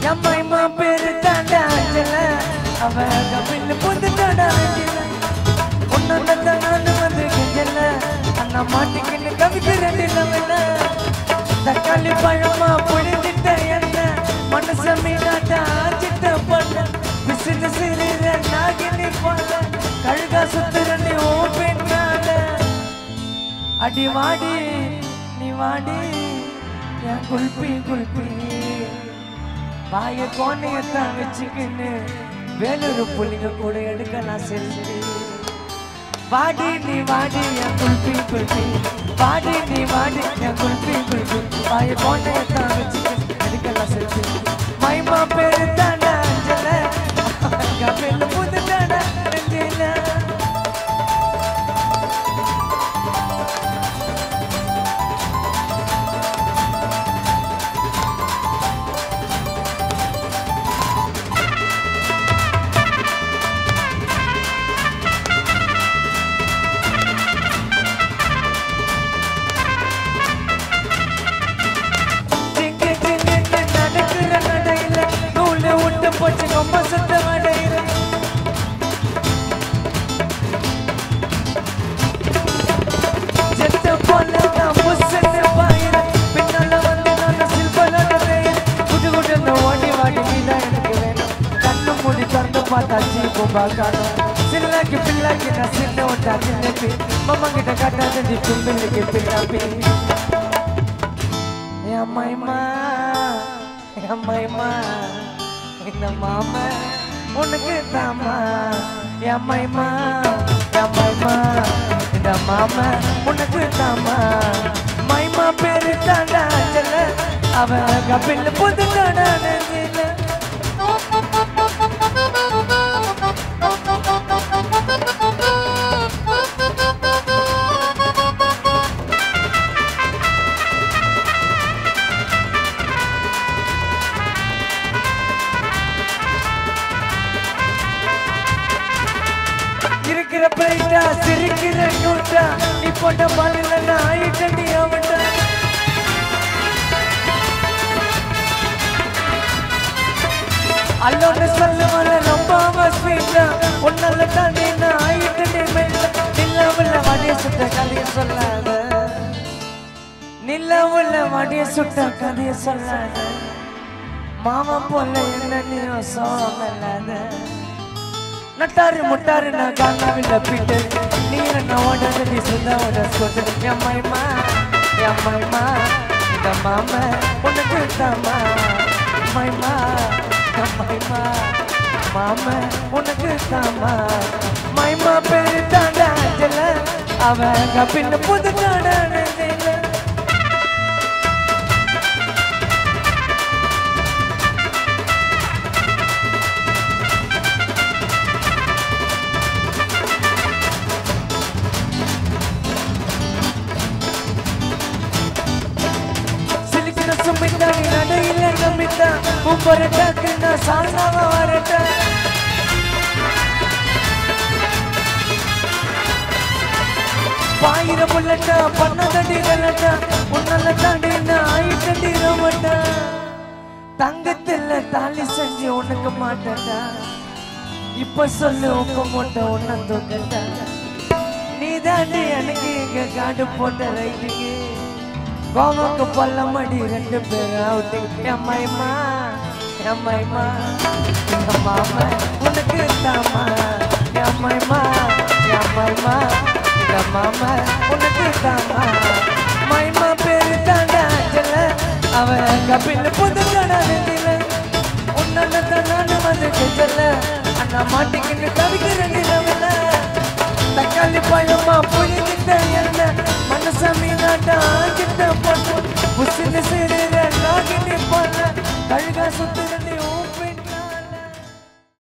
எம்மாய்மா பேரு தாண்டா அஞ்சல அவ கபில் புது தாண்டா அஞ்சல உன்னத நான் வந்து கெஞ்சல அண்ணா மாட்டிக்கின்னு கவிதை ரெண்டு லவன தக்காளி பழமா புழிஞ்சிட்ட என்ன மனச மீனாட்டா ஆச்சிட்ட பண்ண விசிறு சிறிற நாகினி போல கழுகா சுத்துற நீ ஓ பெண்ணால அடி வாடி நீ வாடி என் குல்பி குல்பி வாய கோணையத்தான் வச்சுக்கின்னு வேலூர் புள்ளிங்க கூட எடுக்கலாம் செல்ஃபி வாடி நீ வாடி என் குல்பி குல்பி வாடி நீ வாடி என் குல்பி குல்பி வாய கோணையத்தான் வச்சுக்கின்னு எடுக்கலாம் செல்ஃபி மைமா பேரு தாண்டா அஞ்சல கபில் புது தாண்டா அஞ்சல திங்கு திங்குன்னு நடக்கிற நடையில நூலு விட்டு போச்சு ரொம்ப சுத்த மடையில செத்த போல நான் புஸ்ஸுன்னு பாயிரேன். பின்னால வந்து நான் சில்பலோட வேயிறேன். குடு குடுன்னு ஓடி வாடி நீதான் எனக்கு வேணும். கண்ணு மூடி திறந்து பார்த்தா ஜீபும் பார்க்காதோ. சில்லாக்கி பில்லாக்கி நான் சின்ன ஒட்டா சின்னப்பி. மாமா கிட்ட காட்டாத நீ பிம்பிள்ளைக்கு பின்னாப்பி. என் அம்மாயிம்மா, என் அம்மாயிம்மா, இந்த மாமா உனக்கு தாமா என் அம்மாயிம்மா, என் அம்மாயிம்மா, இந்த மாமா உனக்கு தாமா மைமா பேரு தாண்டா அஞ்சல அவ கபில் புது தாண்டா நெஞ்சில இருக்கிற பிரைட்டா சிரிக்கிற நூட்டா நீ போட்ட பாலில நான் ஆயிட்டேன் நீ அவன்டா அல்லோன்னு சொல்ல வர ரொம்ப ஸ்வீட்டா உன்னால தாண்டி நான் ஆயிட்டேன் நீ மெல்ல நில்லாமல வடிய சுட்ட கதைய சொல்லாத நில்லாமல வடிய சுட்ட கதைய சொல்லாத மாமா போல என்ன நீ சோமல்லாத நட்டாரு முட்டாரு நான் காணாவில்ல பிட்டு நீ என்ன ஓடது நீ சுத்த ஓட சொட்டு என் மைமா என் மைமா இந்த மாமா உனக்கு தாமா மைமா என் மைமா மாமா உனக்கு தாமா மைமா பேரு தாண்டா அஞ்சல அவங்க பின்ன புது தாண்டா நெஞ்சல சிலிக்கிற சுமித்தா நீ நடையில நம்பித்தா முப்பரட்டாக்கு நான் சாணாவ வரட்டா பாயிர புள்ளட்டா பண்ணதடி கலட்டா உன்னால தாண்டி நான் ஆயிட்டடி ரோமட்டா தங்கத்துல தாலி செஞ்சு உனக்கு மாட்டடா இப்ப சொல்லு உங்க மூட்டை உன்ன தூக்கட்டா நீ தாண்டி எனக்கு இங்க காடு போட்ட ரைட்டுக்கு கோவக்கு பல்லமடி ரெண்டு பேரும் அவுட்டிங் அம்மாயிமா அம்மாயிமா எங்க மாமா உனக்கு தாமா அம்மாயிமா அம்மாயிமா எங்க மாமா உனக்கு தாமா மைமா பேரு தாண்டா அஞ்சல அவ கபில் புது கடை நெஞ்சில உன்னால தான் நான் வந்து கெஞ்சல அண்ணா மாட்டிக்கின்னு தவிக்கிறேன் நிலவில தக்காளி பழமா புரிஞ்சிட்ட என்ன மனச மீனாட்டா ஆக்கிட்ட பொண்ணு புசின்னு சிறிற நாகினி பண்ண கழுகா சுத்துற